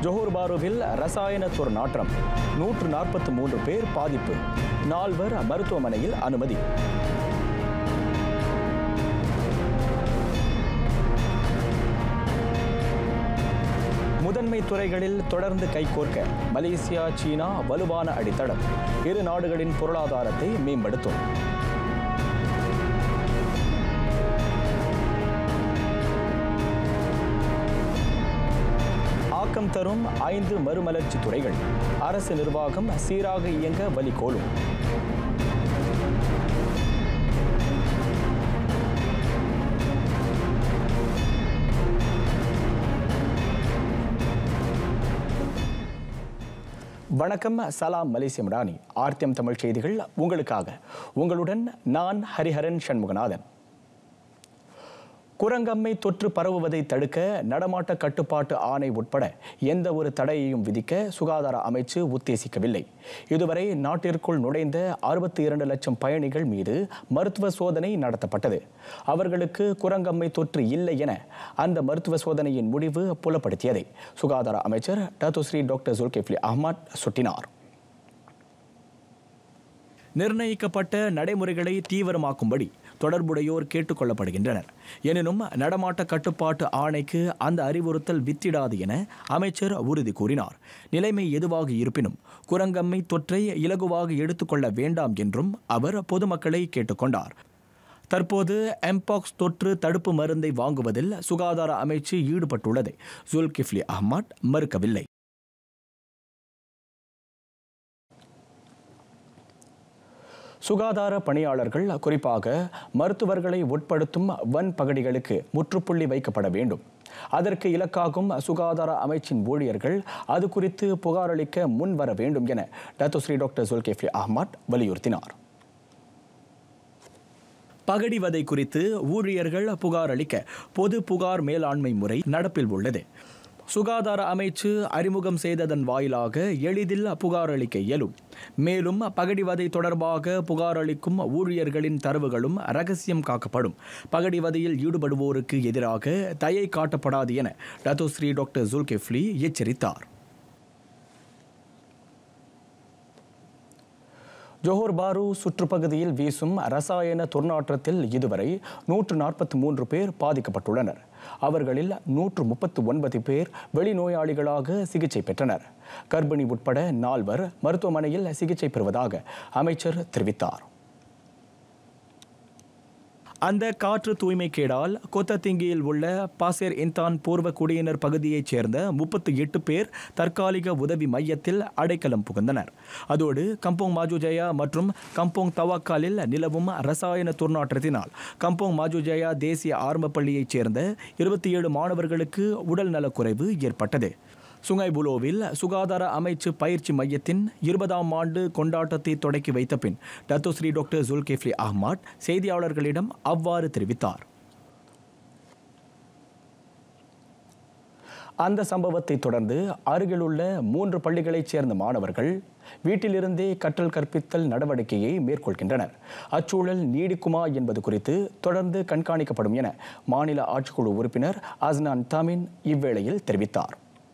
Johor பாருவில் ரசாயன துர்நாற்றம் நூற்று நாற்பத்தி மூன்று பேர் பாதிப்பு நால்வர் மருத்துவமனையில் அனுமதி முதன்மை துறைகளில் தொடர்ந்து கைகோர்க்க மலேசியா சீனா வலுவான அடித்தளம் இரு நாடுகளின் பொருளாதாரத்தை மேம்படுத்தும் ஆக்கம் தரும் ஐந்து மறுமலர்ச்சி துறைகள் அரசு நிர்வாகம் சீராக இயங்க வழிகோலும் வணக்கம் சலாம் மலேசிய மடானி ஆர்த்தியம் தமிழ் செய்திகள் உங்களுக்காக உங்களுடன் நான் ஹரிஹரன் சண்முகநாதன் குரங்கம்மை தொற்று பரவுவதை தடுக்க நடமாட்ட கட்டுப்பாட்டு ஆணை உட்பட எந்த ஒரு தடையையும் விதிக்க சுகாதார அமைச்சு உத்தேசிக்கவில்லை இதுவரை நாட்டிற்குள் நுழைந்த அறுபத்தி இரண்டு லட்சம் பயணிகள் மீது மருத்துவ சோதனை நடத்தப்பட்டது அவர்களுக்கு குரங்கம்மை தொற்று இல்லை என அந்த மருத்துவ சோதனையின் முடிவு புலப்படுத்தியதை சுகாதார அமைச்சர் டத்துஸ்ரீ டாக்டர் ஜுல்கிஃப்லி அஹ்மத் சுட்டினார் நிர்ணயிக்கப்பட்ட நடைமுறைகளை தீவிரமாக்கும்படி தொடர்புடையோர் கேட்டுக்கொள்ளப்படுகின்றனர் எனினும் நடமாட்ட கட்டுப்பாட்டு ஆணைக்கு அந்த அறிவுறுத்தல் வித்திடாது என அமைச்சர் உறுதி கூறினார் நிலைமை எதுவாக இருப்பினும் குரங்கம்மை தொற்றை இலகுவாக எடுத்துக்கொள்ள வேண்டாம் என்றும் அவர் பொதுமக்களை கேட்டுக்கொண்டார் தற்போது எம்பாக்ஸ் தொற்று தடுப்பு மருந்தை வாங்குவதில் சுகாதார அமைச்சு ஈடுபட்டுள்ளதை ஜுல்கிஃப்லி அஹ்மத் மறுக்கவில்லை சுகாதார பணியாளர்கள் குறிப்பாக மருத்துவர்களை உட்படுத்தும் வன் பகடிகளுக்கு முற்றுப்புள்ளி வைக்கப்பட வேண்டும் அதற்கு இலக்காகும் சுகாதார அமைச்சின் ஊழியர்கள் அது குறித்து புகாரளிக்க முன் வர வேண்டும் என டத்துஸ்ரீ டாக்டர் ஜுல்கேஃபி அஹ்மத் வலியுறுத்தினார் பகடிவதை குறித்து ஊழியர்கள் புகார் அளிக்க பொது புகார் மேலாண்மை முறை நடப்பில் உள்ளது சுகாதார அமைச்சு அறிமுகம் செய்ததன் வாயிலாக எளிதில் புகார் அளிக்க இயலும் மேலும் பகடிவதை தொடர்பாக புகார் அளிக்கும் ஊழியர்களின் தரவுகளும் ரகசியம் காக்கப்படும் பகடிவதையில் ஈடுபடுவோருக்கு எதிராக தயை காட்டப்படாது என டத்தோஸ்ரீ டாக்டர் ஜுல்கெஃப்லி எச்சரித்தார் ஜோஹர் பாரு சுற்றுப்பகுதியில் வீசும் ரசாயன துர்நாற்றத்தில் இதுவரை நூற்று நாற்பத்தி மூன்று பேர் பாதிக்கப்பட்டுள்ளனர் அவர்களில் நூற்று முப்பத்து ஒன்பது பேர் வெளிநோயாளிகளாக சிகிச்சை பெற்றனர் கர்ப்பிணி உட்பட நால்வர் மருத்துவமனையில் சிகிச்சை பெறுவதாக அமைச்சர் தெரிவித்தார் அந்த காற்று தூய்மை கேடால் கொத்தத்திங்கியில் உள்ள பாசேர் இன்தான் பூர்வ குடியினர் பகுதியைச் சேர்ந்த முப்பத்தி எட்டு பேர் தற்காலிக உதவி மையத்தில் அடைக்கலம் புகுந்தனர் அதோடு கம்போங் மாஜுஜயா மற்றும் கம்போங் தவாக்காலில் நிலவும் ரசாயன துர்நாற்றத்தினால் கம்போங் மாஜுஜயா தேசிய ஆரம்ப பள்ளியைச் சேர்ந்த இருபத்தி ஏழு மாணவர்களுக்கு உடல் நலக்குறைவு ஏற்பட்டது சுங்கைபுலோவில் சுகாதார அமைச்சு பயிற்சி மையத்தின் இருபதாம் ஆண்டு கொண்டாட்டத்தை தொடக்கி வைத்த பின் டத்தோஸ்ரீ டாக்டர் ஜுல்கேஃப்லி அஹ்மத் செய்தியாளர்களிடம் அவ்வாறு தெரிவித்தார் அந்த சம்பவத்தை தொடர்ந்து அருகிலுள்ள மூன்று பள்ளிகளைச் சேர்ந்த மாணவர்கள் வீட்டிலிருந்தே கற்றல் கற்பித்தல் நடவடிக்கையை மேற்கொள்கின்றனர் அச்சூழல் நீடிக்குமா என்பது குறித்து தொடர்ந்து கண்காணிக்கப்படும் என மாநில ஆட்சிக்குழு உறுப்பினர் அஸ்னான் தமின் இவ்வேளையில் தெரிவித்தார்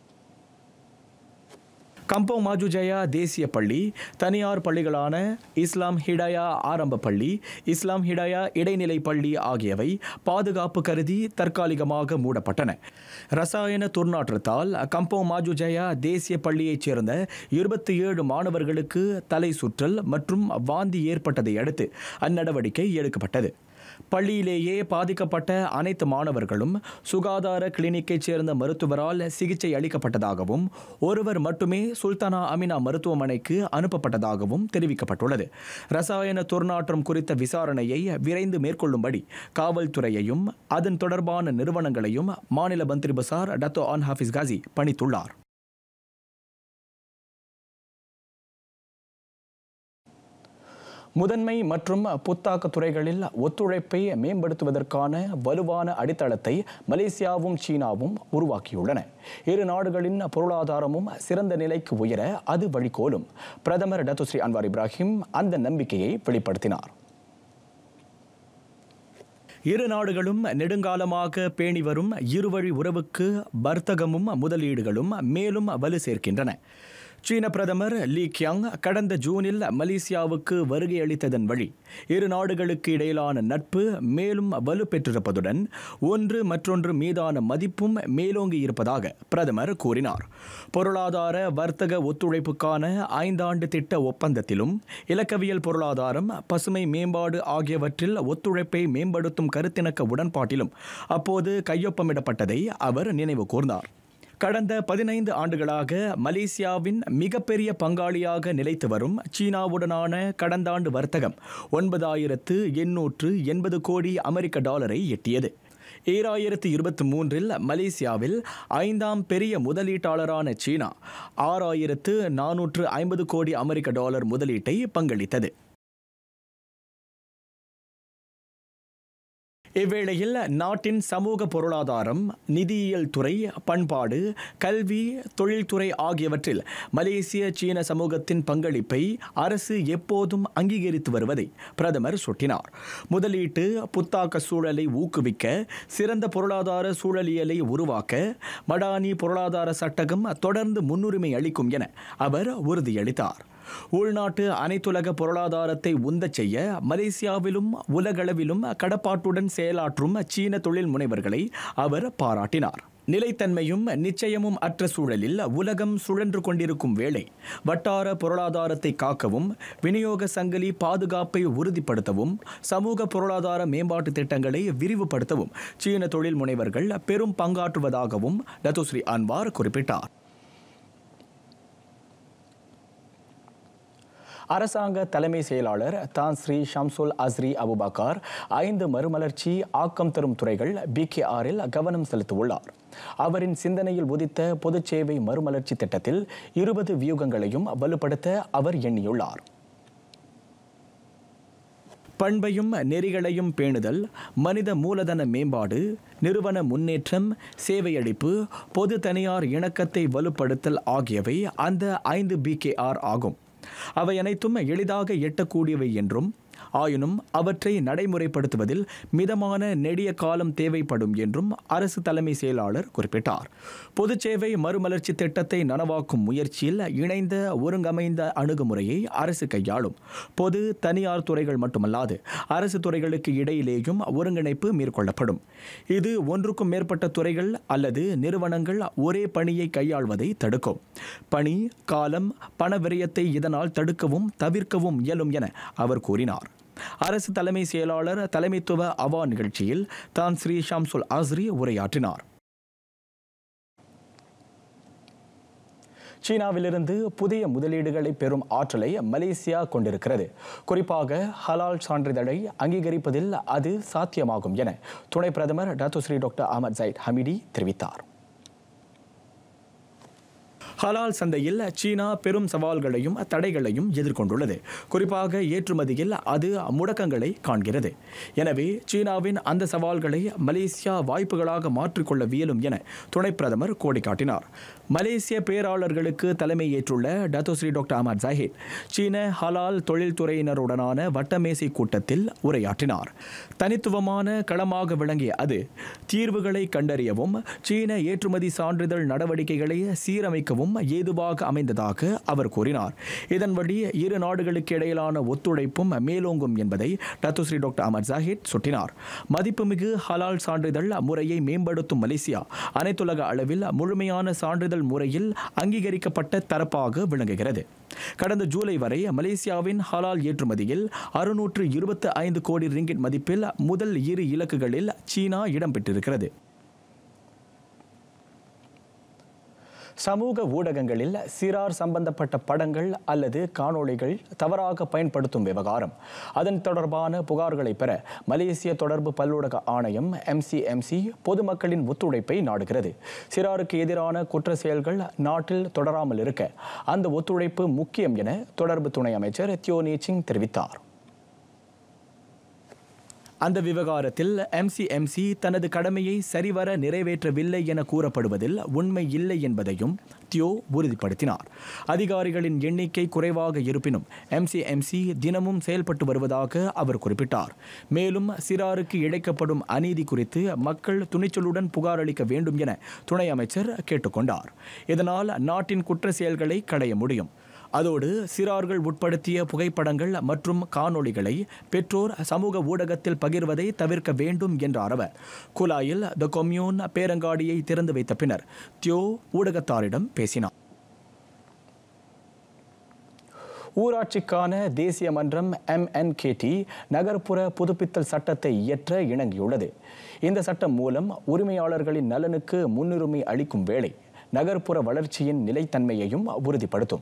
கம்போங் மாஜுஜயா தேசிய பள்ளி தனியார் பள்ளிகளான இஸ்லாம் ஹிடாயா ஆரம்ப பள்ளி இஸ்லாம் ஹிடாயா இடைநிலை பள்ளி ஆகியவை பாதுகாப்பு கருதி தற்காலிகமாக மூடப்பட்டன ரசாயன துர்நாற்றத்தால் கம்போங் மாஜுஜயா தேசிய பள்ளியைச் சேர்ந்த இருபத்தி ஏழு மாணவர்களுக்கு தலை சுற்றல் மற்றும் வாந்தி ஏற்பட்டதை அடுத்து அந்நடவடிக்கை எடுக்கப்பட்டது பள்ளியிலேயே பாதிக்கப்பட்ட அனைத்து மாணவர்களும் சுகாதார கிளினிக்கைச் சேர்ந்த மருத்துவரால் சிகிச்சை அளிக்கப்பட்டதாகவும் ஒருவர் மட்டுமே சுல்தானா அமினா மருத்துவமனைக்கு அனுப்பப்பட்டதாகவும் தெரிவிக்கப்பட்டுள்ளது ரசாயன துர்நாற்றம் குறித்த விசாரணையை விரைந்து மேற்கொள்ளும்படி காவல்துறையையும் அதன் தொடர்பான நிறுவனங்களையும் மாநில மந்திரி பசார் டத்தோ ஆன் ஹாஃபிஸ் காசி பணித்துள்ளார் முதன்மை மற்றும் புத்தாக்க துறைகளில் ஒத்துழைப்பை மேம்படுத்துவதற்கான வலுவான அடித்தளத்தை மலேசியாவும் சீனாவும் உருவாக்கியுள்ளன இரு நாடுகளின் பொருளாதாரமும் சிறந்த நிலைக்கு உயர அது வழிகோலும் பிரதமர் டத்துஸ்ரீ அன்வார் இப்ராஹிம் அந்த நம்பிக்கையை வெளிப்படுத்தினார் இரு நாடுகளும் நெடுங்காலமாக பேணி வரும் இருவழி உறவுக்கு வர்த்தகமும் முதலீடுகளும் மேலும் வலு சேர்க்கின்றன சீன பிரதமர் லீ கியாங் கடந்த ஜூனில் மலேசியாவுக்கு வருகை அளித்ததன் வழி இரு நாடுகளுக்கு இடையிலான நட்பு மேலும் வலுப்பெற்றிருப்பதுடன் ஒன்று மற்றொன்று மீதான மதிப்பும் மேலோங்கி இருப்பதாக பிரதமர் கூறினார் பொருளாதார வர்த்தக ஒத்துழைப்புக்கான ஐந்தாண்டு திட்ட ஒப்பந்தத்திலும் இலக்கவியல் பொருளாதாரம் பசுமை மேம்பாடு ஆகியவற்றில் ஒத்துழைப்பை மேம்படுத்தும் கருத்திணக்க உடன்பாட்டிலும் அப்போது கையொப்பமிடப்பட்டதை அவர் நினைவு கூர்ந்தார் கடந்த பதினைந்து ஆண்டுகளாக மலேசியாவின் மிகப்பெரிய பங்காளியாக நிலைத்து வரும் சீனாவுடனான கடந்த ஆண்டு வர்த்தகம் ஒன்பதாயிரத்து எண்ணூற்று எண்பது கோடி அமெரிக்க டாலரை எட்டியது ஈராயிரத்து இருபத்தி மூன்றில் மலேசியாவில் ஐந்தாம் பெரிய முதலீட்டாளரான சீனா ஆறாயிரத்து நானூற்று ஐம்பது கோடி அமெரிக்க டாலர் முதலீட்டை பங்களித்தது இவ்வேளையில் நாட்டின் சமூக பொருளாதாரம் நிதியியல் துறை பண்பாடு கல்வி தொழில்துறை ஆகியவற்றில் மலேசிய சீன சமூகத்தின் பங்களிப்பை அரசு எப்போதும் அங்கீகரித்து வருவதை பிரதமர் சுட்டினார் முதலீட்டு புத்தாக்க சூழலை ஊக்குவிக்க சிறந்த பொருளாதார சூழலியலை உருவாக்க மடானி பொருளாதார சட்டகம் தொடர்ந்து முன்னுரிமை அளிக்கும் என அவர் உறுதியளித்தார் உள்நாட்டு அனைத்துலக பொருளாதாரத்தை உந்தச் செய்ய மலேசியாவிலும் உலகளவிலும் கடப்பாட்டுடன் செயலாற்றும் சீன தொழில் முனைவர்களை அவர் பாராட்டினார் நிலைத்தன்மையும் நிச்சயமும் அற்ற சூழலில் உலகம் சுழன்று கொண்டிருக்கும் வேளை வட்டார பொருளாதாரத்தை காக்கவும் விநியோக சங்கிலி பாதுகாப்பை உறுதிப்படுத்தவும் சமூக பொருளாதார மேம்பாட்டு திட்டங்களை விரிவுபடுத்தவும் சீன தொழில் முனைவர்கள் பெரும் பங்காற்றுவதாகவும் லத்துஸ்ரீ அன்வார் குறிப்பிட்டார் அரசாங்க தலைமை செயலாளர் தான் ஸ்ரீ ஷம்சுல் அஸ்ரி அபுபக்கார் ஐந்து மறுமலர்ச்சி ஆக்கம் தரும் துறைகள் பிகேஆரில் கவனம் செலுத்தியுள்ளார் அவரின் சிந்தனையில் உதித்த பொதுச் சேவை மறுமலர்ச்சி திட்டத்தில் இருபது வியூகங்களையும் வலுப்படுத்த அவர் எண்ணியுள்ளார் பண்பையும் நெறிகளையும் பேணுதல் மனித மூலதன மேம்பாடு நிறுவன முன்னேற்றம் சேவையளிப்பு பொது தனியார் இணக்கத்தை வலுப்படுத்தல் ஆகியவை அந்த ஐந்து பிகேஆர் ஆகும் அவை அனைத்தும் எளிதாக எட்டக்கூடியவை என்றும் ஆயினும் அவற்றை நடைமுறைப்படுத்துவதில் மிதமான நெடிய காலம் தேவைப்படும் என்றும் அரசு தலைமை செயலாளர் குறிப்பிட்டார் பொதுச் சேவை மறுமலர்ச்சி திட்டத்தை நனவாக்கும் முயற்சியில் இணைந்த ஒருங்கமைந்த அணுகுமுறையை அரசு கையாளும் பொது தனியார் துறைகள் மட்டுமல்லாது அரசு துறைகளுக்கு இடையிலேயும் ஒருங்கிணைப்பு மேற்கொள்ளப்படும் இது ஒன்றுக்கும் மேற்பட்ட துறைகள் அல்லது நிறுவனங்கள் ஒரே பணியை கையாள்வதை தடுக்கும் பணி காலம் பண விரயத்தை இதனால் தடுக்கவும் தவிர்க்கவும் இயலும் என அவர் கூறினார் அரசு தலைமை செயலாளர் தலைமைத்துவ அவா நிகழ்ச்சியில் தான் ஸ்ரீ ஷம்சுல் அஸ்ரி உரையாற்றினார் சீனாவிலிருந்து புதிய முதலீடுகளை பெறும் ஆற்றலை மலேசியா கொண்டிருக்கிறது குறிப்பாக ஹலால் சான்றிதழை அங்கீகரிப்பதில் அது சாத்தியமாகும் என துணை பிரதமர் doctor doctor Ahmad Zahid Hamidi தெரிவித்தார் ஹலால் சந்தையில் சீனா பெரும் சவால்களையும் தடைகளையும் எதிர்கொண்டுள்ளது குறிப்பாக ஏற்றுமதியில் அது முடக்கங்களை காண்கிறது எனவே சீனாவின் அந்த சவால்களை மலேசியா வாய்ப்புகளாக மாற்றிக்கொள்ள வியலும் என துணை பிரதமர் கோடி காட்டினார் மலேசிய பேராளர்களுக்கு தலைமை ஏற்றுள்ள டத்தோஸ்ரீ டாக்டர் அஹமத் ஜாஹித் சீன ஹலால் தொழில்துறையினருடனான வட்டமேசை கூட்டத்தில் உரையாற்றினார் தனித்துவமான களமாக விளங்கிய அது தீர்வுகளை கண்டறியவும் சீன ஏற்றுமதி சான்றிதழ் நடவடிக்கைகளை சீரமைக்கவும் ஏதுவாக அமைந்ததாக அவர் கூறினார் இதன்படி இரு நாடுகளுக்கு இடையிலான ஒத்துழைப்பும் மேலோங்கும் என்பதை டத்துஸ்ரீ டாக்டர் அமர் ஜாஹித் சுட்டினார் மதிப்புமிகு ஹலால் சான்றிதழ் முறையை மேம்படுத்தும் மலேசியா அனைத்துலக அளவில் முழுமையான சான்றிதழ் முறையில் அங்கீகரிக்கப்பட்ட தரப்பாக விளங்குகிறது கடந்த ஜூலை வரை மலேசியாவின் ஹலால் ஏற்றுமதியில் அறுநூற்று இருபத்தி ஐந்து கோடி ரிங்கிட் மதிப்பில் முதல் இரு இலக்குகளில் சீனா இடம்பெற்றிருக்கிறது சமூக ஊடகங்களில் சிறார் சம்பந்தப்பட்ட படங்கள் அல்லது காணொளிகள் தவறாக பயன்படுத்தும் விவகாரம் அதன் தொடர்பான புகார்களை பெற மலேசிய தொடர்பு பல்லூடக ஆணையம் எம்சிஎம்சி பொதுமக்களின் ஒத்துழைப்பை நாடுகிறது சிறாருக்கு எதிரான குற்ற செயல்கள் நாட்டில் தொடராமல் இருக்க அந்த ஒத்துழைப்பு முக்கியம் என தொடர்பு துணை அமைச்சர் தியோ நீச்சிங் தெரிவித்தார் அந்த விவகாரத்தில் எம்சிஎம்சி தனது கடமையை சரிவர நிறைவேற்றவில்லை என கூறப்படுவதில் உண்மை இல்லை என்பதையும் தியோ உறுதிப்படுத்தினார் அதிகாரிகளின் எண்ணிக்கை குறைவாக இருப்பினும் எம்சிஎம்சி தினமும் செயல்பட்டு வருவதாக அவர் குறிப்பிட்டார் மேலும் சிறாருக்கு இழைக்கப்படும் அநீதி குறித்து மக்கள் துணிச்சலுடன் புகார் அளிக்க வேண்டும் என துணை அமைச்சர் கேட்டுக்கொண்டார் இதனால் நாட்டின் குற்ற செயல்களை களைய முடியும் அதோடு சிறார்கள் உட்படுத்திய புகைப்படங்கள் மற்றும் காணொளிகளை பெற்றோர் சமூக ஊடகத்தில் பகிர்வதை தவிர்க்க வேண்டும் என்றார் அவர் குலாயில் த கொம்யூன் பேரங்காடியை திறந்து வைத்த பின்னர் தியோ ஊடகத்தாரிடம் பேசினார் ஊராட்சிக்கான தேசிய மன்றம் எம்என்கேடி நகர்ப்புற புதுப்பித்தல் சட்டத்தை இயற்ற இணங்கியுள்ளது இந்த சட்டம் மூலம் உரிமையாளர்களின் நலனுக்கு முன்னுரிமை அளிக்கும் வேளை நகர்ப்புற வளர்ச்சியின் நிலைத்தன்மையையும் உறுதிப்படுத்தும்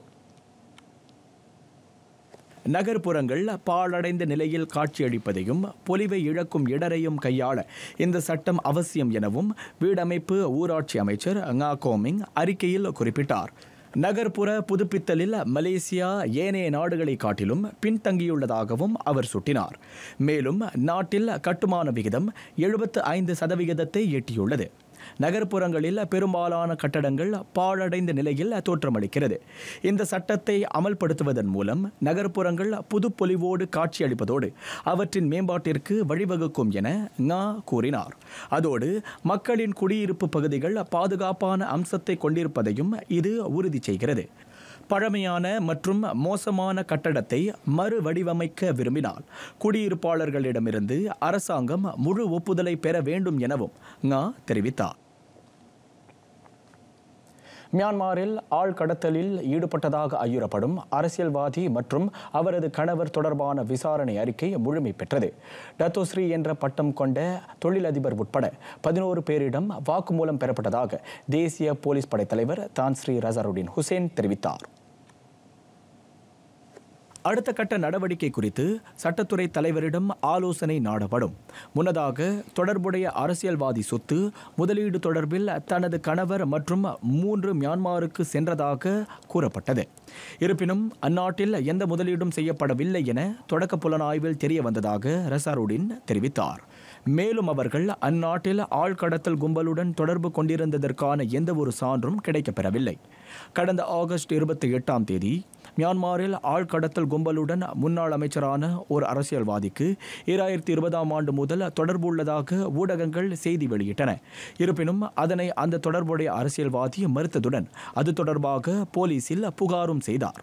நகர்ப்புறங்கள் பாழடைந்த நிலையில் காட்சியளிப்பதையும் பொலிவை இழக்கும் இடரையும் கையாள இந்த சட்டம் அவசியம் எனவும் வீடமைப்பு ஊராட்சி அமைச்சர் ngா கோமிங் அறிக்கையில் குறிப்பிட்டார் நகர்ப்புற புதுப்பித்தலில் மலேசியா ஏனைய நாடுகளை காட்டிலும் பின்தங்கியுள்ளதாகவும் அவர் சுட்டினார் மேலும் நாட்டில் கட்டுமான விகிதம் எழுபத்து ஐந்து சதவிகிதத்தை எட்டியுள்ளது நகர்ப்புறங்களில் பெரும்பாலான கட்டடங்கள் பாழடைந்த நிலையில் தோற்றமளிக்கிறது இந்த சட்டத்தை அமல்படுத்துவதன் மூலம் நகர்ப்புறங்கள் புதுப்பொலிவோடு காட்சியளிப்பதோடு அவற்றின் மேம்பாட்டிற்கு வழிவகுக்கும் என ngா கூறினார் அதோடு மக்களின் குடியிருப்பு பகுதிகள் பாதுகாப்பான அம்சத்தை கொண்டிருப்பதையும் இது உறுதி செய்கிறது பழமையான மற்றும் மோசமான கட்டடத்தை மறு வடிவமைக்க விரும்பினால் குடியிருப்பாளர்களிடமிருந்து அரசாங்கம் முழு ஒப்புதலை பெற வேண்டும் எனவும் ngா தெரிவித்தார் மியான்மரில் ஆள் கடத்தலில் ஈடுபட்டதாக ஐயுறப்படும் அரசியல்வாதி மற்றும் அவரது கணவர் தொடர்பான விசாரணை அறிக்கை முழுமை பெற்றது டத்தோஸ்ரீ என்ற பட்டம் கொண்ட தொழிலதிபர் உட்பட பதினோரு பேரிடம் வாக்குமூலம் பெறப்பட்டதாக தேசிய போலீஸ் படை தலைவர் தான் ஸ்ரீ ரசருடின் ஹுசேன் தெரிவித்தார் அடுத்த கட்ட நடவடிக்கை குறித்து சட்டத்துறை தலைவரிடம் ஆலோசனை நாடப்படும் முன்னதாக தொடர்புடைய அரசியல்வாதி சொத்து முதலீடு தொடர்பில் தனது கணவர் மற்றும் மூன்று மியான்மாருக்கு சென்றதாக கூறப்பட்டது இருப்பினும் அந்நாட்டில் எந்த முதலீடும் செய்யப்படவில்லை என தொடக்க புலனாய்வில் தெரிய வந்ததாக ரசாருடின் தெரிவித்தார் மேலும் அவர்கள் அந்நாட்டில் ஆழ்கடத்தல் கும்பலுடன் தொடர்பு கொண்டிருந்ததற்கான எந்த ஒரு சான்றும் கிடைக்கப்பெறவில்லை கடந்த ஆகஸ்ட் இருபத்தி எட்டாம் தேதி மியான்மரில் ஆழ்கடத்தல் கும்பலுடன் முன்னாள் அமைச்சரான ஒரு அரசியல்வாதிக்கு இராயிரத்தி இருபதாம் ஆண்டு முதல் தொடர்பு உள்ளதாக ஊடகங்கள் செய்தி வெளியிட்டன இருப்பினும் அதனை அந்த தொடர்புடைய அரசியல்வாதி மறுத்ததுடன் அது தொடர்பாக போலீசில் புகாரும் செய்தார்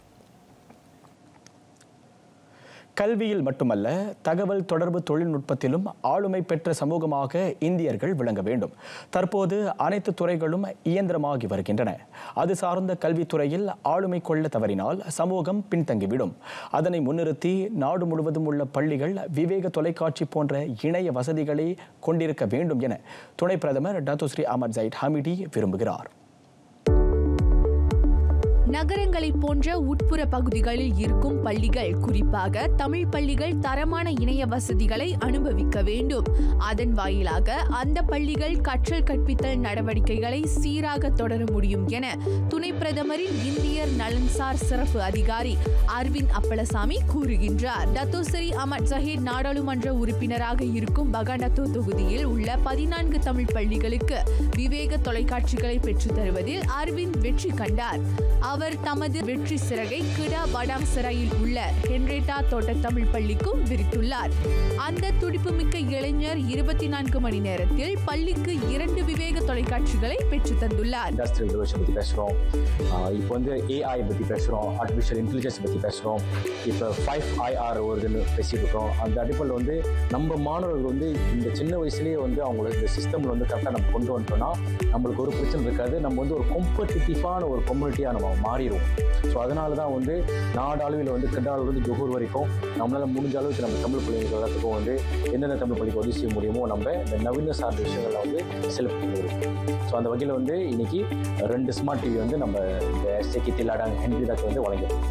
கல்வியில் மட்டுமல்ல தகவல் தொடர்பு தொழில்நுட்பத்திலும் ஆளுமை பெற்ற சமூகமாக இந்தியர்கள் விளங்க வேண்டும் தற்போது அனைத்து துறைகளும் இயந்திரமாகி வருகின்றன அது சார்ந்த கல்வித்துறையில் ஆளுமை கொள்ள தவறினால் சமூகம் பின்தங்கிவிடும் அதனை முன்னிறுத்தி நாடு முழுவதும் உள்ள பள்ளிகள் விவேக தொலைக்காட்சி போன்ற இணைய வசதிகளை கொண்டிருக்க வேண்டும் என துணை பிரதமர் டத்துஸ்ரீ அமர் ஜைட் ஹமிடி விரும்புகிறார் நகரங்களைப் போன்ற உட்புற பகுதிகளில் இருக்கும் பள்ளிகள் குறிப்பாக தமிழ் பள்ளிகள் தரமான இணைய வசதிகளை அனுபவிக்க வேண்டும் அதன் வாயிலாக அந்த பள்ளிகள் கற்றல் கற்பித்தல் நடவடிக்கைகளை சீராக தொடர முடியும் என துணை பிரதமரின் இந்தியர் நலன்சார் சிறப்பு அதிகாரி அரவிந்த் அப்பளசாமி கூறுகின்றார் டத்தோசரி அமர் ஜஹீர் நாடாளுமன்ற உறுப்பினராக இருக்கும் பகாண்டத்தோ தொகுதியில் உள்ள பதினான்கு தமிழ் பள்ளிகளுக்கு விவேக தொலைக்காட்சிகளை பெற்றுத் தருவதில் அரவிந்த் வெற்றி கண்டார் அவர் தமது வெற்றி சிறகை கிடா படாங் சிறையில் உள்ள ஹென்ரேட்டா தோட்ட தமிழ் பள்ளிக்கும் விரித்துள்ளார் அந்த துடிப்புமிக்க இளைஞர் இருபத்தி நான்கு மணி நேரத்தில் பள்ளிக்கு இரண்டு விவேக தொலைக்காட்சிகளை பெற்றுத் தந்துள்ளார் இண்டஸ்ட்ரியல் ரெவல்யூஷன் பற்றி பேசுகிறோம் இப்போ வந்து ஏஐ பற்றி பேசுகிறோம் ஆர்டிஃபிஷியல் இன்டெலிஜென்ஸ் பற்றி பேசுகிறோம் இப்போ ஃபைவ் ஐஆர் வருதுன்னு பேசிட்டு இருக்கோம் அந்த அடிப்படையில் வந்து நம்ம மாணவர்கள் வந்து இந்த சின்ன வயசுலேயே வந்து அவங்களுக்கு இந்த சிஸ்டமில் வந்து கரெக்டாக நம்ம கொண்டு வந்துட்டோம்னா நம்மளுக்கு ஒரு பிரச்சனை இருக்காது நம்ம வந்து ஒரு காம்படிட்டிவான ஒரு கம்யூனிட்டியாக நம்ம மாறிடுவோம் ஸோ அதனால தான் வந்து நாடாளுவில் வந்து கிட்டாலிருந்து ஜொஹூர் வரைக்கும் நம்மளால் முடிஞ்ச அளவுக்கு நம்ம தமிழ் பள்ளிகள் எல்லாத்துக்கும் வந்து எந்தெந்த தமிழ் பள்ளிக்கு உதவி செய்ய முடியுமோ நம்ம இந்த நவீன சார்ந்த விஷயங்களை வந்து செலக்ட் பண்ணியிருக்கோம் ஸோ அந்த வகையில் வந்து இன்னைக்கு ரெண்டு ஸ்மார்ட் டிவி வந்து நம்ம இந்த செக்கி தில்லாடாங் ஹென்ரி தாக்கு வந்து வழங்கியிருக்கோம்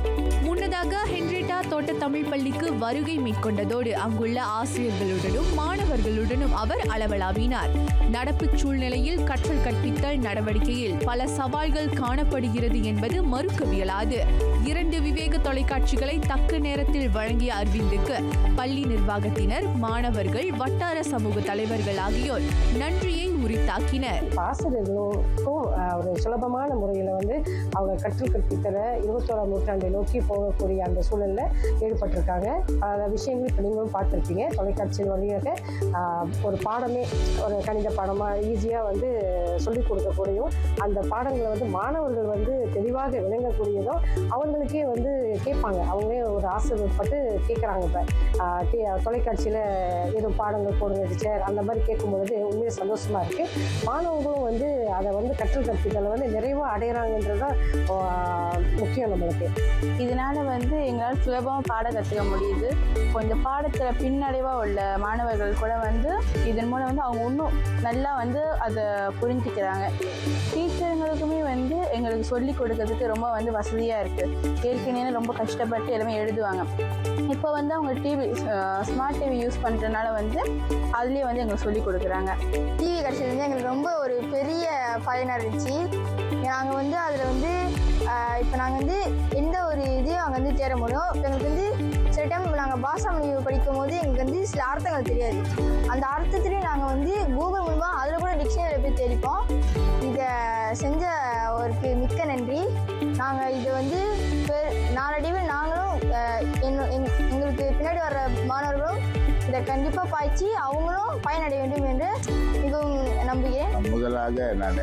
முன்னதாக ஹென்ரிட்டா தோட்ட தமிழ் பள்ளிக்கு வருகை மேற்கொண்டதோடு அங்குள்ள ஆசிரியர்களுடனும் மாணவர்களுடனும் அவர் அளவலாவினார் நடப்பு சூழ்நிலையில் கற்றல் கற்பித்தல் நடவடிக்கையில் பல சவால்கள் காணப்படுகிறது என்பது மறுக்கவியலாது இரண்டு விவேக தொலைக்காட்சிகளை தக்க நேரத்தில் வழங்கிய அரவிந்துக்கு பள்ளி நிர்வாகத்தினர் மாணவர்கள் வட்டார சமூக தலைவர்கள் ஆகியோர் நன்றியை உரித்தாக்கினர் இப்போ ஆசிரியர்களுக்கும் ஆஹ், ஒரு சுலபமான முறையில் வந்து அவங்க கற்றல் கற்பித்தலை இருபத்தோராம் நூற்றாண்டை நோக்கி போகக்கூடிய அந்த சூழலில் ஈடுபட்டிருக்காங்க பல விஷயங்கள் இப்போ நீங்களும் பார்த்துருப்பீங்க தொலைக்காட்சியின் வழியாக ஆஹ், ஒரு பாடமே ஒரு கணித பாடமாக ஈஸியாக வந்து சொல்லிக் கொடுக்கக்கூடியும் அந்த பாடங்களை வந்து மாணவர்கள் வந்து தெளிவாக விளங்கக்கூடியதும் அவங்களுக்கே வந்து கேட்பாங்க அவங்களே ஒரு ஆசிரியப்பட்டு கேட்குறாங்க இப்போ தொலைக்காட்சியில் ஏதோ பாடங்கள் போடுங்க டீச்சர் அந்த மாதிரி கேட்கும்பொழுது உண்மையிலே சந்தோஷமாக இருக்குது மாணவர்களும் வந்து அதை வந்து கற்றல் கற்பித்தலை வந்து நிறைவாக அடையிறாங்கன்றது தான் ஆஹ், முக்கியம் நம்மளுக்கு இதனால வந்து எங்களால் சுலபமாக பாட கற்றுக்க முடியுது இப்போ இந்த பாடத்தில் பின்னடைவாக உள்ள மாணவர்கள் கூட வந்து இதன் மூலம் வந்து அவங்க இன்னும் நல்லா வந்து அதை புரிஞ்சுக்கிறாங்க டீச்சருங்களுக்குமே வந்து எங்களுக்கு சொல்லி கொடுக்கறதுக்கு ரொம்ப வந்து வசதியாக இருக்குது ஏற்கனவே ரொம்ப கஷ்டப்பட்டு எல்லாமே எழுதுவாங்க இப்போ வந்து அவங்க டிவி ஸ்மார்ட் டிவி யூஸ் பண்ணுறதுனால வந்து அதுலேயே வந்து எங்களுக்கு சொல்லி கொடுக்குறாங்க டிவி கிடச்சது வந்து எங்களுக்கு ரொம்ப ஒரு பெரிய பயனாக இருந்துச்சு நாங்கள் வந்து அதில் வந்து இப்போ நாங்கள் வந்து எந்த ஒரு இதையும் அங்கே வந்து தேட முடியும் இப்போ எங்களுக்கு வந்து சில டைம் நாங்கள் பாஷா மொழி படிக்கும் போது எங்களுக்கு வந்து சில அர்த்தங்கள் தெரியாது அந்த அர்த்தத்துலேயும் நாங்கள் வந்து கூகுள் மூலமாக அதில் கூட டிக்ஷனரியில் போய் தேடிப்போம் இதை செஞ்ச அவருக்கு மிக்க நன்றி நாங்கள் இதை வந்து பெ- நாளடைவில் நாங்களும் அஹ், எங்க- எங்க- எங்களுக்கு பின்னாடி வர்ற மாணவர்களும் இதை கண்டிப்பாக பாய்ச்சி அவங்களும் பயனடைய வேண்டும் என்று மிகவும் நம்புகிறேன் முதலாக நான்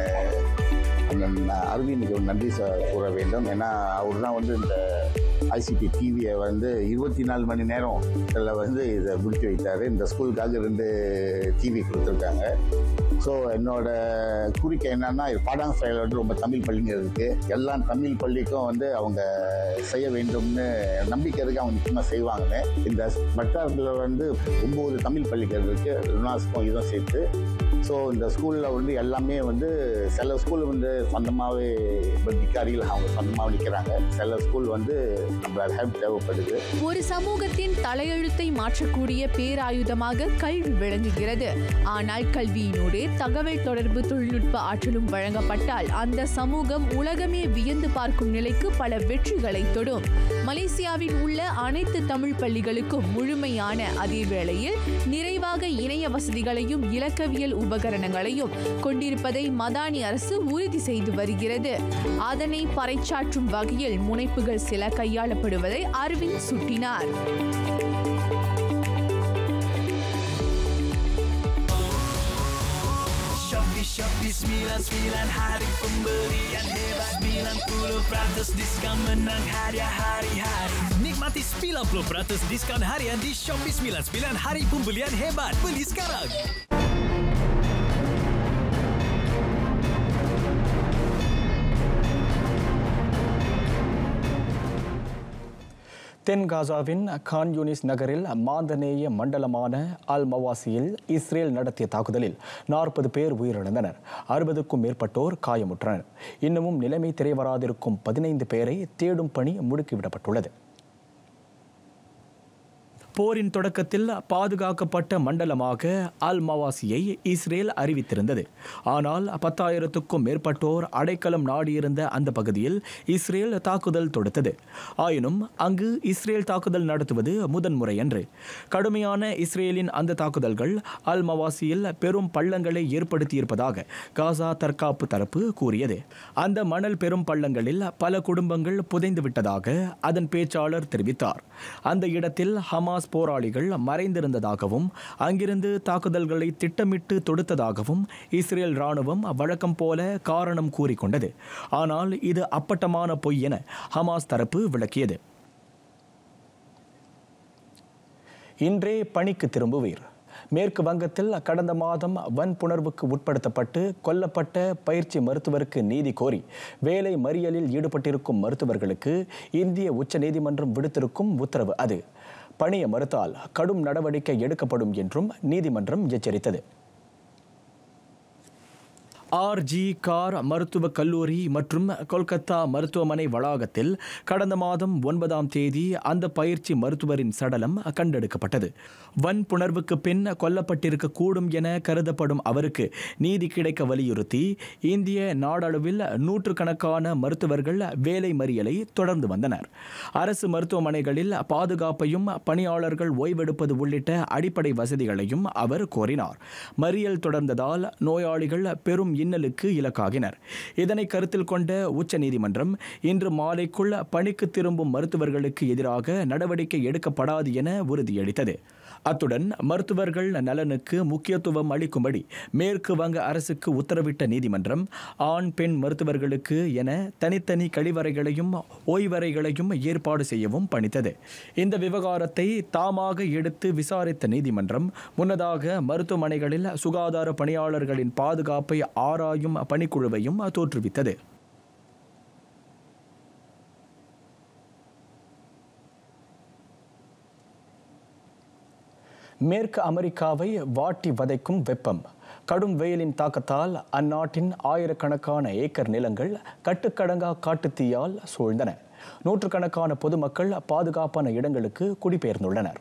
அண்ணன் அரவிந்துக்கு ஒரு நன்றி ச- கூற வேண்டும் ஏன்னா அவர் தான் வந்து இந்த ஐசிடி டிவியை வந்து இருபத்தி நாலு மணி நேரம் இதில் வந்து இதை முடித்து வைத்தார் இந்த ஸ்கூலுக்காக ரெண்டு டிவி கொடுத்துருக்காங்க ஸோ என்னோட குறிக்கை என்னன்னா இது பாடாங் ஃபைல் வந்து ரொம்ப தமிழ் பள்ளிங்க இருக்குது எல்லா தமிழ் பள்ளிக்கும் வந்து அவங்க செய்ய வேண்டும்னு நம்பிக்கை இருக்கு அவங்க நிச்சயமாக செய்வாங்கன்னு இந்த வட்டாரத்தில் வந்து ஒம்பது தமிழ் பள்ளிகள் இருக்குது லுனாஸ்க்கும் இதுவும் சேர்த்து ஸோ இந்த ஸ்கூலில் வந்து எல்லாமே வந்து சில ஸ்கூல் வந்து சொந்தமாகவே பத்திக்காரிகள் அவங்க சொந்தமாக நிற்கிறாங்க சில ஸ்கூல் வந்து நம்மளோட ஹெல்ப் தேவைப்படுது ஒரு சமூகத்தின் தலையெழுத்தை மாற்றக்கூடிய பேராயுதமாக கல்வி விளங்குகிறது ஆனால் கல்வியினூடே தகவல் தொடர்பு தொழில்நுட்ப ஆற்றலும் வழங்கப்பட்டால் அந்த சமூகம் உலகமே வியந்து பார்க்கும் நிலைக்கு பல வெற்றிகளை தொடும் மலேசியாவில் உள்ள அனைத்து தமிழ் பள்ளிகளுக்கும் முழுமையான அதே வேளையில் நிறைவாக இணைய வசதிகளையும் இலக்கவியல் உபகரணங்களையும் கொண்டிருப்பதை மதானி அரசு உறுதி செய்து வருகிறது அதனை பறைச்சாற்றும் வகையில் முனைப்புகள் சில கையாளப்படுவதை Aravind சுட்டினார் Shopee Shopee 99 hari pembelian hebat 90% diskon menang hadiah hari-hari Nikmati 90% diskon harian di Shopee 99 hari pembelian hebat Beli sekarang தென் காசாவின் கான் யூனிஸ் நகரில் மாந்தநேய மண்டலமான அல் மவாசியில் இஸ்ரேல் நடத்திய தாக்குதலில் நாற்பது பேர் உயிரிழந்தனர் அறுபதுக்கும் மேற்பட்டோர் காயமுற்றனர் இன்னமும் நிலைமை திரைவராதிருக்கும் பதினைந்து பேரை தேடும் பணி முடுக்கிவிடப்பட்டுள்ளது போரின் தொடக்கத்தில் பாதுகாக்கப்பட்ட மண்டலமாக அல் மவாசியை இஸ்ரேல் அறிவித்திருந்தது ஆனால் பத்தாயிரத்துக்கும் மேற்பட்டோர் அடைக்கலம் நாடியிருந்த அந்த பகுதியில் இஸ்ரேல் தாக்குதல் தொடுத்தது ஆயினும் அங்கு இஸ்ரேல் தாக்குதல் நடத்துவது முதன்முறையன்று கடுமையான இஸ்ரேலின் அந்த தாக்குதல்கள் அல் மவாசியில் பெரும் பள்ளங்களை ஏற்படுத்தியிருப்பதாக காசா தற்காப்பு தரப்பு கூறியது அந்த மணல் பெரும் பள்ளங்களில் பல குடும்பங்கள் புதைந்து விட்டதாக அதன் பேச்சாளர் தெரிவித்தார் அந்த இடத்தில் ஹமாஸ் போராளிகள் மறைந்திருந்ததாகவும் அங்கிருந்து தாக்குதல்களை திட்டமிட்டு தொடுத்ததாகவும் இஸ்ரேல் ராணுவம் வழக்கம் போல காரணம் கூறிக்கொண்டது ஆனால் இது அப்பட்டமான பொய் என ஹமாஸ் தரப்பு விளக்கியது இன்றே பணிக்கு திரும்புவீர் மேற்கு வங்கத்தில் கடந்த மாதம் வன்புணர்வுக்கு உட்படுத்தப்பட்டு கொல்லப்பட்ட பயிற்சி மருத்துவருக்கு நீதி கோரி வேலை மறியலில் ஈடுபட்டிருக்கும் மருத்துவர்களுக்கு இந்திய உச்ச நீதிமன்றம் விடுத்திருக்கும் உத்தரவு அது பணிய மறுத்தால் கடும் நடவடிக்கை எடுக்கப்படும் என்றும் நீதிமன்றம் எச்சரித்தது ஆர்ஜி கார் மருத்துவக் கல்லூரி மற்றும் கொல்கத்தா மருத்துவமனை வளாகத்தில் கடந்த மாதம் ஒன்பதாம் தேதி அந்த பயிற்சி மருத்துவரின் சடலம் கண்டெடுக்கப்பட்டது வன்புணர்வுக்கு பின் கொல்லப்பட்டிருக்க கூடும் என கருதப்படும் அவருக்கு நீதி கிடைக்க வலியுறுத்தி இந்திய நாடளவில் நூற்றுக்கணக்கான மருத்துவர்கள் வேலை மறியலை தொடர்ந்து வந்தனர் அரசு மருத்துவமனைகளில் பாதுகாப்பையும் பணியாளர்கள் ஓய்வெடுப்பது உள்ளிட்ட அடிப்படை வசதிகளையும் அவர் கோரினார் மறியல் தொடர்ந்ததால் நோயாளிகள் பெரும் இன்னலுக்கு இலக்காகினர் இதனை கருத்தில் கொண்ட உச்சநீதிமன்றம் இன்று மாலைக்குள் பணிக்கு திரும்பும் மருத்துவர்களுக்கு எதிராக நடவடிக்கை எடுக்கப்படாது என உறுதியளித்தது அத்துடன் மருத்துவர்கள் நலனுக்கு முக்கியத்துவம் அளிக்கும்படி மேற்கு வங்க அரசுக்கு உத்தரவிட்ட நீதிமன்றம் ஆண் பெண் மருத்துவர்களுக்கு என தனித்தனி கழிவறைகளையும் ஓய்வறைகளையும் ஏற்பாடு செய்யவும் பணித்தது இந்த விவகாரத்தை தாமாக எடுத்து விசாரித்த நீதிமன்றம் முன்னதாக மருத்துவமனைகளில் சுகாதார பணியாளர்களின் பாதுகாப்பை ஆராயும் பணிக்குழுவையும் தோற்றுவித்தது மேற்கு அமெரிக்காவை வாட்டி வதைக்கும் வெப்பம் கடும் வெயிலின் தாக்கத்தால் அந்நாட்டின் ஆயிரக்கணக்கான ஏக்கர் நிலங்கள் கட்டுக்கடங்கா காட்டுத்தீயால் சூழ்ந்தன நூற்றுக்கணக்கான பொதுமக்கள் பாதுகாப்பான இடங்களுக்கு குடிபெயர்ந்துள்ளனர்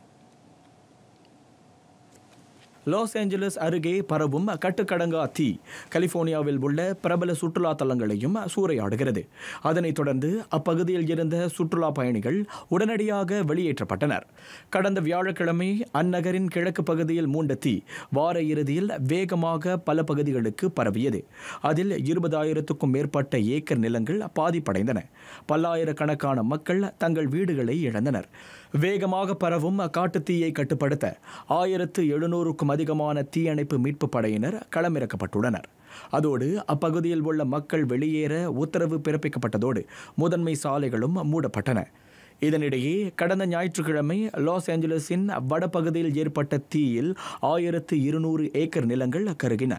லாஸ் ஏஞ்சலஸ் அருகே பரவும் கட்டுக்கடங்கா தீ கலிபோர்னியாவில் உள்ள பிரபல சுற்றுலா தலங்களையும் சூறையாடுகிறது அதனைத் தொடர்ந்து அப்பகுதியில் இருந்த சுற்றுலா பயணிகள் உடனடியாக வெளியேற்றப்பட்டனர் கடந்த வியாழக்கிழமை அந்நகரின் கிழக்கு பகுதியில் மூண்ட தீ வார இறுதியில் வேகமாக பல பகுதிகளுக்கு பரவியது அதில் இருபதாயிரத்துக்கும் மேற்பட்ட ஏக்கர் நிலங்கள் பாதிப்படைந்தன பல்லாயிரக்கணக்கான மக்கள் தங்கள் வீடுகளை இழந்தனர் வேகமாக பரவும் காட்டுத்தீயை கட்டுப்படுத்த ஆயிரத்து எழுநூறுக்கும் அதிகமான தீயணைப்பு மீட்பு படையினர் களமிறக்கப்பட்டுள்ளனர் அதோடு அப்பகுதியில் உள்ள மக்கள் வெளியேற உத்தரவு பிறப்பிக்கப்பட்டதோடு முதன்மை சாலைகளும் மூடப்பட்டன இதனிடையே கடந்த ஞாயிற்றுக்கிழமை லாஸ் ஏஞ்சலஸின் வடபகுதியில் ஏற்பட்ட தீயில் ஆயிரத்து இருநூறு ஏக்கர் நிலங்கள் கருகின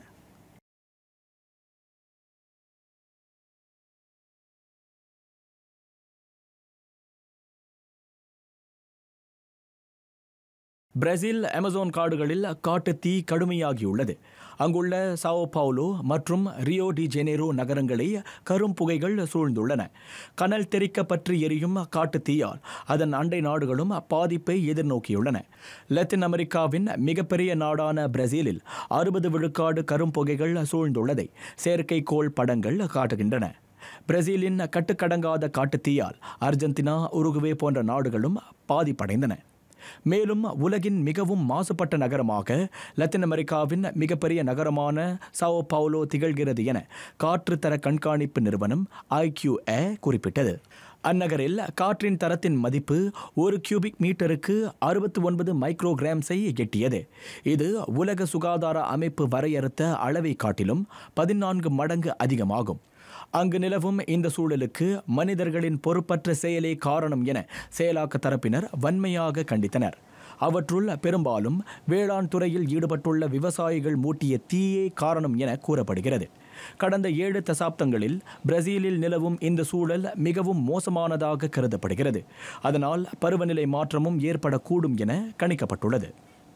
பிரேசில் அமேசான் காடுகளில் காட்டுத் தீ கடுமையாகியுள்ளது அங்குள்ள சாவோ பவுலோ மற்றும் ரியோ டி ஜெனேரோ நகரங்களை கரும்புகைகள் சூழ்ந்துள்ளன கனல் தெறிக்க பற்றி எரியும் காட்டுத் தீயால் அதன் அண்டை நாடுகளும் பாதிப்பை எதிர்நோக்கியுள்ளன லத்தீன் அமெரிக்காவின் மிகப்பெரிய நாடான பிரேசிலில் அறுபது விழுக்காடு கரும்புகைகள் சூழ்ந்துள்ளதை செயற்கைக்கோள் படங்கள் காட்டுகின்றன பிரேசிலின் கட்டுக்கடங்காத காட்டுத் தீயால் அர்ஜென்டினா உருகுவே போன்ற நாடுகளும் பாதிப்படைந்தன மேலும் உலகின் மிகவும் மாசுபட்ட நகரமாக லத்தீன் அமெரிக்காவின் மிகப்பெரிய நகரமான சாவோ பவுலோ திகழ்கிறது என காற்று தர கண்காணிப்பு நிறுவனம் ஐக்யூஏ குறிப்பிட்டது அந்நகரில் காற்றின் தரத்தின் மதிப்பு ஒரு கியூபிக் மீட்டருக்கு அறுபத்தி ஒன்பது மைக்ரோகிராம்ஸை எட்டியது இது உலக சுகாதார அமைப்பு வரையறுத்த அளவை காட்டிலும் பதினான்கு மடங்கு அதிகமாகும் அங்கு நிலவும் இந்த சூழலுக்கு மனிதர்களின் பொறுப்பற்ற செயலே காரணம் என செயலாக்க தரப்பினர் வன்மையாக கண்டித்தனர் அவற்றுள் பெரும்பாலும் வேளாண் துறையில் ஈடுபட்டுள்ள விவசாயிகள் மூட்டிய தீயே காரணம் என கூறப்படுகிறது கடந்த ஏழு தசாப்தங்களில் பிரேசிலில் நிலவும் இந்த சூழல் மிகவும் மோசமானதாக கருதப்படுகிறது அதனால் பருவநிலை மாற்றமும் ஏற்படக்கூடும் என கணிக்கப்பட்டுள்ளது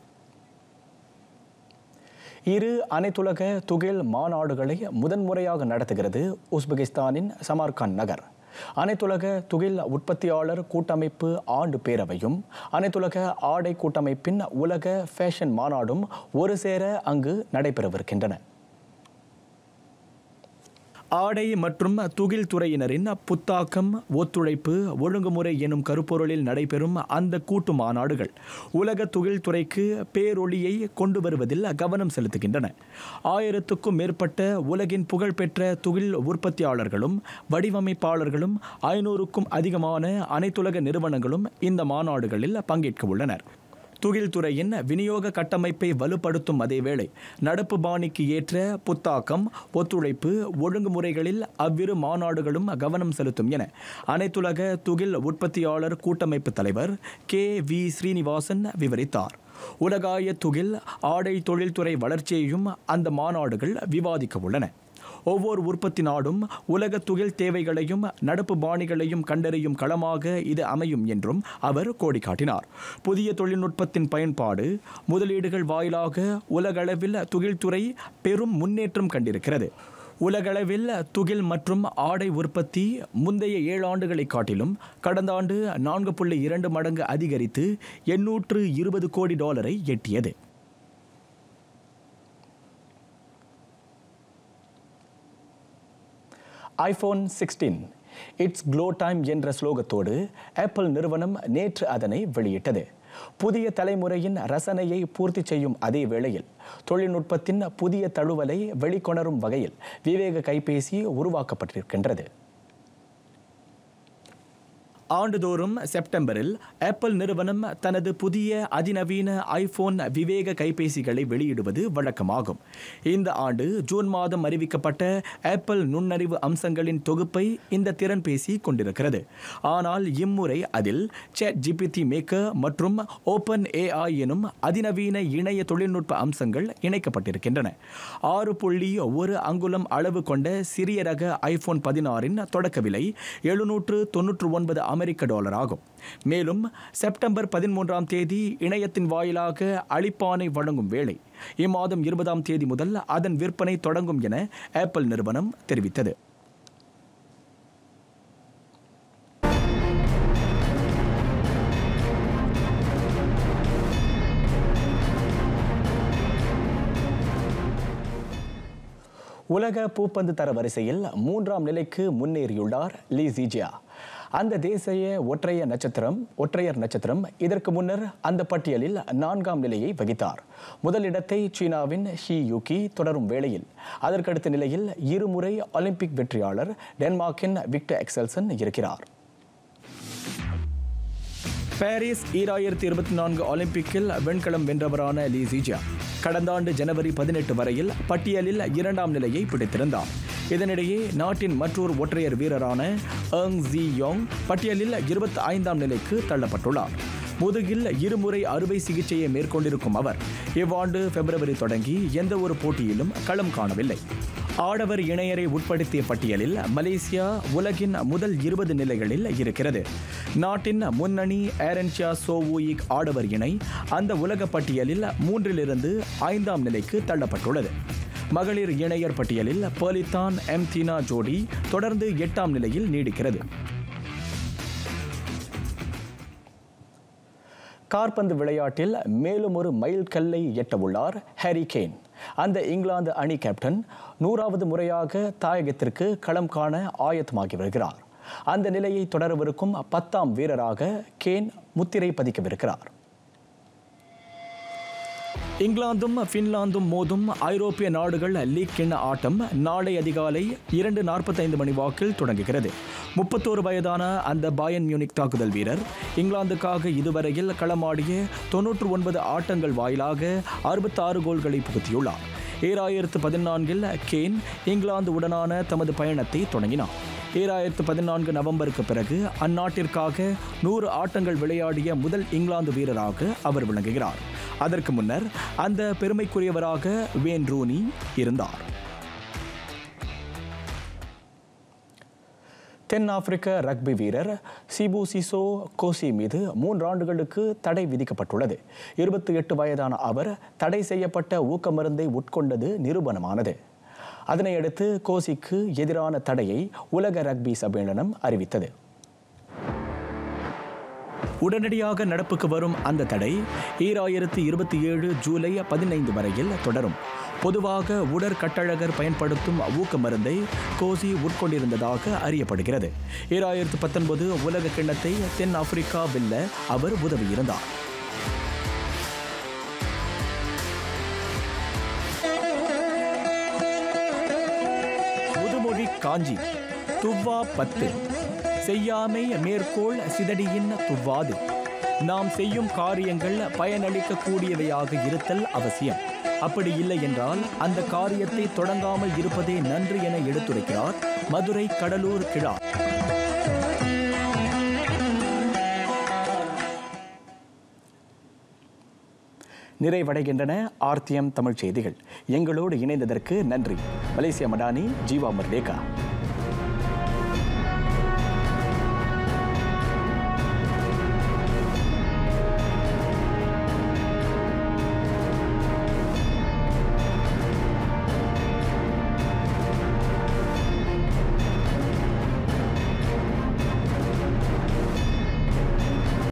இரு அனைத்துலக துகில் மாநாடுகளை முதன்முறையாக நடத்துகிறது உஸ்பெகிஸ்தானின் சமார்கான் நகர் அனைத்துலக துகில் உற்பத்தியாளர் கூட்டமைப்பு ஆண்டு பேரவையும் அனைத்துலக ஆடை கூட்டமைப்பின் உலக ஃபேஷன் மாநாடும் ஒரு சேர அங்கு நடைபெறவிருக்கின்றன ஆடை மற்றும் துகில் துறையினரின் புத்தாக்கம் ஒத்துழைப்பு ஒழுங்குமுறை எனும் கருப்பொருளில் நடைபெறும் அந்த கூட்டு மாநாடுகள் உலக துகில் துறைக்கு பேரொளியை கொண்டு வருவதில் கவனம் செலுத்துகின்றன ஆயிரத்துக்கும் மேற்பட்ட உலகின் புகழ்பெற்ற துகில் உற்பத்தியாளர்களும் வடிவமைப்பாளர்களும் ஐநூறுக்கும் அதிகமான அனைத்துலக நிறுவனங்களும் இந்த மாநாடுகளில் பங்கேற்க உள்ளனர் துகில் துறையின் விநியோக கட்டமைப்பை வலுப்படுத்தும் அதேவேளை நடப்பு பாணிக்கு ஏற்ற புத்தாக்கம் ஒத்துழைப்பு ஒழுங்குமுறைகளில் அவ்விரு மாநாடுகளும் கவனம் செலுத்தும் என அனைத்துலக துகில் உற்பத்தியாளர் கூட்டமைப்பு தலைவர் கே வி ஸ்ரீனிவாசன் விவரித்தார் உலகாய துகில் ஆடை தொழில்துறை வளர்ச்சியையும் அந்த மாநாடுகள் விவாதிக்க உள்ளன ஒவ்வொரு உற்பத்தி நாடும் உலக துகில் தேவைகளையும் நடப்பு பாணிகளையும் கண்டறியும் களமாக இது அமையும் என்றும் அவர் கோடி காட்டினார் புதிய தொழில்நுட்பத்தின் பயன்பாடு முதலீடுகள் வாயிலாக உலகளவில் துகில்துறை பெரும் முன்னேற்றம் கண்டிருக்கிறது உலகளவில் துகில் மற்றும் ஆடை உற்பத்தி முந்தைய ஏழு ஆண்டுகளை காட்டிலும் கடந்த ஆண்டு நான்கு புள்ளி இரண்டு மடங்கு அதிகரித்து எண்ணூற்று இருபது கோடி டாலரை எட்டியது iPhone sixteen it's glow time என்ற ஸ்லோகத்தோடு ஆப்பிள் நிறுவனம் நேற்று அதனை வெளியிட்டது புதிய தலைமுறையின் ரசனையை பூர்த்தி செய்யும் அதே வேளையில் தொழில்நுட்பத்தின் புதிய தழுவலை வெளிக்கொணரும் வகையில் விவேக கைபேசி உருவாக்கப்பட்டிருக்கின்றது ஆண்டுதோறும் செப்டம்பரில் ஆப்பிள் நிறுவனம் தனது புதிய அதிநவீன ஐபோன் விவேக கைபேசிகளை வெளியிடுவது வழக்கமாகும் இந்த ஆண்டு ஜூன் மாதம் அறிவிக்கப்பட்ட ஆப்பிள் நுண்ணறிவு அம்சங்களின் தொகுப்பை இந்த திறன்பேசி கொண்டிருக்கிறது ஆனால் இம்முறை அதில் சேட் ஜிபிடி மேக்கர் மற்றும் ஓப்பன் ஏஐ எனும் அதிநவீன இணைய தொழில்நுட்ப அம்சங்கள் இணைக்கப்பட்டிருக்கின்றன ஆறு புள்ளி ஒரு அங்குலம் அளவு கொண்ட சிறிய ரக ஐபோன் பதினாறின் தொடக்க விலை எழுநூற்று தொன்னூற்று ஒன்பது அமெரிக்க டாலர் ஆகும் மேலும் செப்டம்பர் பதிமூன்றாம் தேதி இணையத்தின் வாயிலாக அளிப்பானை வழங்கும் வேளை இம்மாதம் இருபதாம் தேதி முதல் அதன் விற்பனை தொடங்கும் என ஆப்பிள் நிறுவனம் தெரிவித்தது உலக பூப்பந்து தர வரிசையில் மூன்றாம் நிலைக்கு முன்னேறியுள்ளார் லீ ஜிஜியா அந்த தேசிய ஒற்றைய நட்சத்திரம் ஒற்றையர் நட்சத்திரம் இதற்கு முன்னர் அந்த பட்டியலில் நான்காம் நிலையை வகித்தார் முதலிடத்தை சீனாவின் ஷி யூகி தொடரும் வேளையில் அதற்கடுத்த நிலையில் இருமுறை ஒலிம்பிக் வெற்றியாளர் டென்மார்க்கின் விக்டர் எக்ஸல்சன் இருக்கிறார் பாரிஸ் ஈராயிரத்தி இருபத்தி நான்கு ஒலிம்பிக்கில் வெண்கலம் வென்றவரான லீ ஜிஜியா கடந்த ஆண்டு ஜனவரி பதினெட்டு வரையில் பட்டியலில் இரண்டாம் நிலையை பிடித்திருந்தார் இதனிடையே நாட்டின் மற்றொரு ஒற்றையர் வீரரான அங் ஜி யோங் பட்டியலில் இருபத்தி ஐந்தாம் நிலைக்கு தள்ளப்பட்டுள்ளார் முதுகில் இருமுறை அறுவை சிகிச்சையை மேற்கொண்டிருக்கும் அவர் இவ்வாண்டு பிப்ரவரி தொடங்கி எந்த ஒரு போட்டியிலும் களம் காணவில்லை ஆடவர் இணையரை உட்படுத்திய பட்டியலில் மலேசியா உலகின் முதல் இருபது நிலைகளில் இருக்கிறது நாட்டின் முன்னணி ஏரன்ஷியா சோவூயிக் ஆடவர் இணை அந்த உலக பட்டியலில் மூன்றிலிருந்து ஐந்தாம் நிலைக்கு தள்ளப்பட்டுள்ளது மகளிர் இணையர் பட்டியலில் பேலித்தான் எம் தீனா ஜோடி தொடர்ந்து எட்டாம் நிலையில் நீடிக்கிறது கார்பந்து விளையாட்டில் மேலும் ஒரு மைல்கல்லை எட்டவுள்ளார் ஹாரி கேன் அந்த இங்கிலாந்து அணி கேப்டன் நூறாவது முறையாக தாயகத்திற்கு களம் காண ஆயத்தமாகி வருகிறார் அந்த நிலையை தொடரவிருக்கும் பத்தாம் வீரராக கேன் முத்திரை பதிக்கவிருக்கிறார் இங்கிலாந்தும் பின்லாந்தும் மோதும் ஐரோப்பிய நாடுகள் லீக் கிண்ண ஆட்டம் நாளை அதிகாலை இரண்டு நாற்பத்தைந்து மணி வாக்கில் தொடங்குகிறது முப்பத்தோரு வயதான அந்த பாயன் மியூனிக் தாக்குதல் வீரர் இங்கிலாந்துக்காக இதுவரையில் களமாடிய தொன்னூற்று ஒன்பது ஆட்டங்கள் வாயிலாக அறுபத்தாறு கோல்களை புகுத்தியுள்ளார் ஈராயிரத்து பதினான்கில் கேன் இங்கிலாந்து உடனான தமது பயணத்தை தொடங்கினார் ஈராயிரத்து பதினான்கு நவம்பருக்கு பிறகு அந்நாட்டிற்காக நூறு ஆட்டங்கள் விளையாடிய முதல் இங்கிலாந்து வீரராக அவர் விளங்குகிறார் அதற்கு முன்னர் அந்த பெருமைக்குரியவராக வேன் ரூனி இருந்தார் தென்னாப்பிரிக்க ரக்பி வீரர் சிபு சிசோ கோசி மீது மூன்றாண்டுகளுக்கு தடை விதிக்கப்பட்டுள்ளது இருபத்தி எட்டு வயதான அவர் தடை செய்யப்பட்ட ஊக்க மருந்தை உட்கொண்டது நிரூபணமானது அதனையடுத்து கோசிக்கு எதிரான தடையை உலக ரக்பி சம்மேளனம் அறிவித்தது உடனடியாக நடப்புக்கு வரும் அந்த தடை ஈராயிரத்து இருபத்தி ஏழு ஜூலை பதினைந்து வரையில் தொடரும் பொதுவாக உடற்கட்டழகர் பயன்படுத்தும் ஊக்க மருந்தை கோசி உட்கொண்டிருந்ததாக அறியப்படுகிறது ஈராயிரத்து பத்தொன்பது உலக கிண்ணத்தை தென் ஆப்பிரிக்கா வெல்ல அவர் உதவியிருந்தார் முதுமொழி காஞ்சி துவ்வா பத்து செய்யாமை மேற்கோள் சிதடியின் துவ்வாது நாம் செய்யும் காரியங்கள் பயனளிக்க கூடியவையாக இருத்தல் அவசியம் அப்படி இல்லை என்றால் அந்த காரியத்தை தொடங்காமல் இருப்பதே நன்று என எடுத்துரைக்கிறார் மதுரை கடலூர் கிழா நிறைவடைகின்றன ஆர்த்தியம் தமிழ் செய்திகள் எங்களோடு இணைந்ததற்கு நன்றி மலேசியா மடானி ஜீவா மர்லேகா